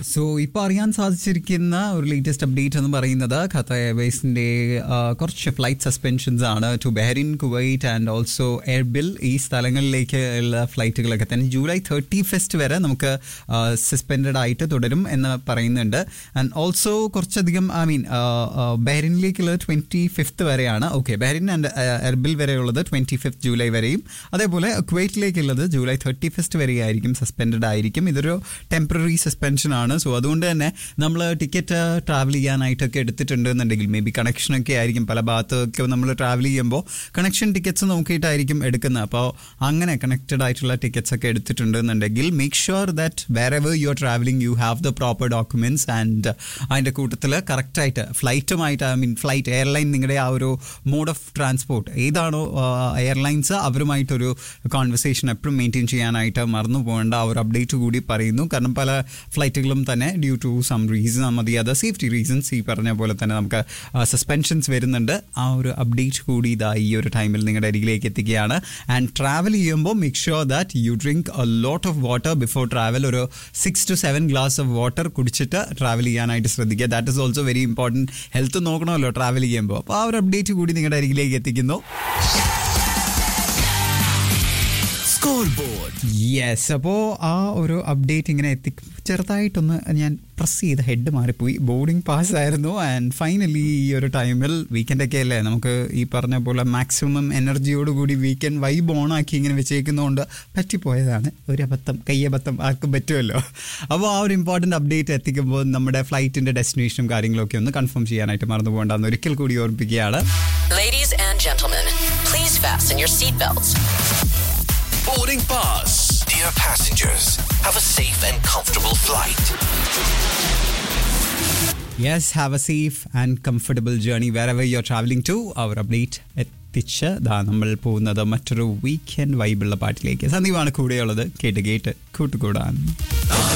So ഇപ്പോൾ അറിയാൻ സാധിച്ചിരിക്കുന്ന ഒരു ലേറ്റസ്റ്റ് അപ്ഡേറ്റ് എന്ന് പറയുന്നത് ഖത്തർ എയർവേസിന്റെ ആ, കുറച്ച് ഫ്ലൈറ്റ് സസ്പെൻഷൻസ് ആണ് to Bahrain Kuwait and also Erbil ഈ സ്ഥലങ്ങളിലേക്ക് ഉള്ള ഫ്ലൈറ്റുകളൊക്കെ തന്നെ ജൂലൈ തേർട്ടി ഫസ്റ്റ് വരെ നമുക്ക് സസ്പെൻഡഡ് ആയിട്ട് തുടരും എന്ന് പറയുന്നുണ്ട് ആൻഡ് ഓൾസോ കുറച്ചധികം ഐ മീൻ ബെഹറിനിലേക്കുള്ളത് ട്വൻറ്റി ഫിഫ്ത്ത് വരെയാണ് ഓക്കെ ബെഹറിൻ ആൻഡ് എർബിൽ വരെയുള്ളത് ട്വൻറ്റി ഫിഫ്ത്ത് ജൂലൈ വരെയും അതേപോലെ കുവൈറ്റിലേക്കുള്ളത് ജൂലൈ തേർട്ടി ഫസ്റ്റ് വരെ ആയിരിക്കും സസ്പെൻഡഡ് ആയിരിക്കും ഇതൊരു ടെമ്പററി സസ്പെൻഷൻ ആണ് സോ അതുകൊണ്ട് തന്നെ നമ്മൾ ടിക്കറ്റ് ട്രാവൽ ചെയ്യാനായിട്ടൊക്കെ എടുത്തിട്ടുണ്ട് എന്നുണ്ടെങ്കിൽ മേ ബി കണക്ഷനൊക്കെ ആയിരിക്കും പല ഭാഗത്തൊക്കെ നമ്മൾ ട്രാവൽ ചെയ്യുമ്പോൾ കണക്ഷൻ ടിക്കറ്റ്സ് നോക്കിയിട്ടായിരിക്കും എടുക്കുന്നത് അപ്പോൾ അങ്ങനെ കണക്റ്റഡ് ആയിട്ടുള്ള ടിക്കറ്റ്സ് ഒക്കെ എടുത്തിട്ടുണ്ട് എന്നുണ്ടെങ്കിൽ make sure that wherever you are travelling you have the proper documents and അതിൻ്റെ കൂട്ടത്തിൽ കറക്റ്റായിട്ട് ഫ്ലൈറ്റുമായിട്ട് ഐ മീൻ ഫ്ലൈറ്റ് എയർലൈൻ നിങ്ങളുടെ ആ ഒരു മോഡ് ഓഫ് ട്രാൻസ്പോർട്ട് ഏതാണോ എയർലൈൻസ് അവരുമായിട്ടൊരു കോൺവെർസേഷൻ എപ്പോഴും മെയിൻറ്റെയിൻ ചെയ്യാനായിട്ട് മറന്നു പോകേണ്ട ആ ഒരു അപ്ഡേറ്റ് കൂടി പറയുന്നു കാരണം പല ഫ്ലൈറ്റുകളും തന്നെ ഡ്യൂ ടു സം റീസൺ മതി അത് സേഫ്റ്റി റീസൺസ് ഈ പറഞ്ഞ പോലെ തന്നെ നമുക്ക് സസ്പെൻഷൻസ് വരുന്നുണ്ട് ആ ഒരു അപ്ഡേറ്റ് കൂടി ഇതാ ഈ ഒരു ടൈമിൽ നിങ്ങളുടെ അരികിലേക്ക് എത്തിക്കുകയാണ് ആൻഡ് ട്രാവൽ ചെയ്യുമ്പോൾ make sure that you drink a lot of water before travel ഒരു six to seven glass of water കുടിച്ചിട്ട് ട്രാവൽ ചെയ്യാനായിട്ട് ശ്രദ്ധിക്കുക that is also very important health നോക്കണമല്ലോ ട്രാവൽ ചെയ്യുമ്പോൾ അപ്പോൾ ആ ഒരു അപ്ഡേറ്റ് കൂടി നിങ്ങളുടെ അരികിലേക്ക് എത്തിക്കുന്നു Scoreboard. യെസ് അപ്പോൾ ആ ഒരു അപ്ഡേറ്റ് ഇങ്ങനെ എത്തി ചെറുതായിട്ടൊന്ന് ഞാൻ പ്രസ് ചെയ്ത ഹെഡ് മാറിപ്പോയി ബോർഡിംഗ് പാസ് ആയിരുന്നു ആൻഡ് ഫൈനലി ഈ ഒരു ടൈമിൽ വീക്കെൻഡൊക്കെ അല്ലേ നമുക്ക് ഈ പറഞ്ഞ പോലെ മാക്സിമം എനർജിയോടുകൂടി വീക്കെൻഡ് വൈബ് ഓണാക്കി ഇങ്ങനെ വെച്ചേക്കുന്നതുകൊണ്ട് പറ്റിപ്പോയതാണ് ഒരു അബദ്ധം കയ്യബദ്ധം ആർക്കും പറ്റുമല്ലോ അപ്പോൾ ആ ഒരു ഇമ്പോർട്ടൻ്റ് അപ്ഡേറ്റ് എത്തിക്കുമ്പോൾ നമ്മുടെ ഫ്ലൈറ്റിൻ്റെ ഡെസ്റ്റിനേഷനും കാര്യങ്ങളൊക്കെ ഒന്ന് കൺഫേം ചെയ്യാനായിട്ട് മറന്നു പോകണ്ടെന്ന് ഒരിക്കൽ കൂടി ഓർമ്മിപ്പിക്കുകയാണ് Ladies and gentlemen, please fasten your seatbelts. Boarding pass. Dear passengers, have a safe and comfortable flight. Yes have a safe and comfortable journey wherever you are travelling to അവർ update എത്തിച്ച് ദാ നമ്മൾ പോകുന്നത് മറ്റൊരു weekend വൈബുള്ള പാട്ടിലേക്ക് സന്ദീപാണ് കൂടെയുള്ളത് കേട്ട് കേട്ട് കൂട്ടുകൂടാൻ